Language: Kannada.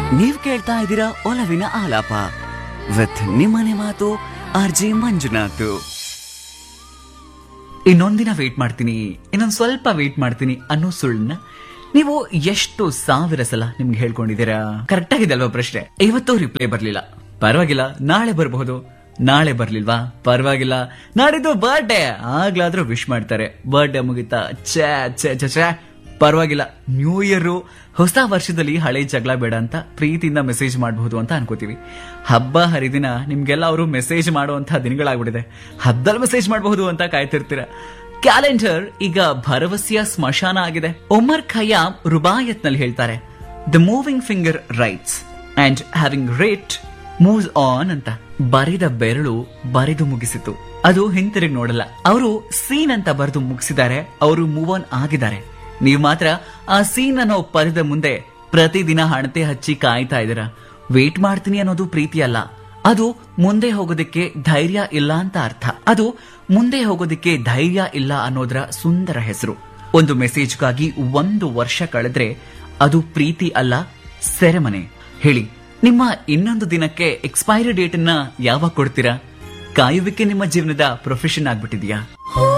ನೀವ್ ಕೇಳ್ತಾ ಇದ್ದೀರಾ ಒಲವಿನ ಆಲಾಪ ವಿತ್ ನಿಮ್ಮನೆ ಮಾತು ಆರ್ ಜೆ ಮಂಜುನಾಥ್ ಇನ್ನೊಂದಿನ ವೇಟ್ ಮಾಡ್ತೀನಿ ಇನ್ನೊಂದ್ ಸ್ವಲ್ಪ ವೇಟ್ ಮಾಡ್ತೀನಿ ಅನ್ನೋ ಸುಳ್ಳನ್ನ ನೀವು ಎಷ್ಟು ಸಾವಿರ ಸಲ ನಿಮ್ಗೆ ಹೇಳ್ಕೊಂಡಿದ್ದೀರಾ ಕರೆಕ್ಟ್ ಆಗಿದೆ ಅಲ್ವಾ ಪ್ರಶ್ನೆ ಇವತ್ತು ರಿಪ್ಲೈ ಬರ್ಲಿಲ್ಲ ಪರವಾಗಿಲ್ಲ ನಾಳೆ ಬರಬಹುದು ನಾಳೆ ಬರ್ಲಿಲ್ವಾ ಪರವಾಗಿಲ್ಲ ನಾಡಿದ್ದು ಬರ್ಡೇ ಆಗ್ಲಾದ್ರೂ ವಿಶ್ ಮಾಡ್ತಾರೆ ಬರ್ಡೇ ಮುಗಿತಾ ಛೇ ಛೇ ಛೇ ಛೇ ಪರವಾಗಿಲ್ಲ ನ್ಯೂ ಇಯರ್ ಹೊಸ ವರ್ಷದಲ್ಲಿ ಹಳೆ ಜಗಳ ಬೇಡ ಅಂತ ಪ್ರೀತಿಯಿಂದ ಮೆಸೇಜ್ ಮಾಡಬಹುದು ಅಂತ ಅನ್ಕೋತೀವಿ ಹಬ್ಬ ಹರಿದಿನ ನಿಮ್ಗೆಲ್ಲ ಅವರು ಮೆಸೇಜ್ ಮಾಡುವಂತ ದಿನಗಳಾಗ್ಬಿಟ್ಟಿದೆ ಹಬ್ಬದಲ್ಲಿ ಮೆಸೇಜ್ ಮಾಡಬಹುದು ಅಂತ ಕಾಯ್ತಿರ್ತೀರ ಕ್ಯಾಲೆಂಡರ್ ಈಗ ಭರವಸೆಯ ಸ್ಮಶಾನ ಆಗಿದೆ ಒಮರ್ ಖಯ್ಯಾಮ್ ರುಬಾಯತ್ ನಲ್ಲಿ ಹೇಳ್ತಾರೆ the moving finger writes and having writ moves on ಅಂತ ಬರಿದ ಬೆರಳು ಬರೆದು ಮುಗಿಸಿತು ಅದು ಹಿಂತಿರುಗಿ ನೋಡಲ್ಲ ಅವರು ಸೀನ್ ಅಂತ ಬರೆದು ಮುಗಿಸಿದ್ದಾರೆ ಅವರು ಮೂವ್ ಆನ್ ಆಗಿದ್ದಾರೆ ನೀವು ಮಾತ್ರ ಆ ಸೀನ್ ಅನ್ನೋ ಪದದ ಮುಂದೆ ಪ್ರತಿದಿನ ಹಣತೆ ಹಚ್ಚಿ ಕಾಯ್ತಾ ಇದ್ದೀರಾ ವೇಟ್ ಮಾಡ್ತೀನಿ ಅನ್ನೋದು ಪ್ರೀತಿ ಅಲ್ಲ ಅದು ಮುಂದೆ ಹೋಗೋದಕ್ಕೆ ಧೈರ್ಯ ಇಲ್ಲ ಅಂತ ಅರ್ಥ ಅದು ಮುಂದೆ ಹೋಗೋದಕ್ಕೆ ಧೈರ್ಯ ಇಲ್ಲ ಅನ್ನೋದರ ಸುಂದರ ಹೆಸರು ಒಂದು ಮೆಸೇಜ್ಗಾಗಿ ಒಂದು ವರ್ಷ ಕಳೆದ್ರೆ ಅದು ಪ್ರೀತಿ ಅಲ್ಲ ಸೆರೆಮನೆ ಹೇಳಿ ನಿಮ್ಮ ಇನ್ನೊಂದು ದಿನಕ್ಕೆ ಎಕ್ಸ್ಪೈರಿ ಡೇಟ್ ಅನ್ನ ಯಾವಾಗ ಕೊಡ್ತೀರಾ ಕಾಯುವಿಕೆ ನಿಮ್ಮ ಜೀವನದ ಪ್ರೊಫೆಷನ್ ಆಗ್ಬಿಟ್ಟಿದ್ಯಾ ಹೂ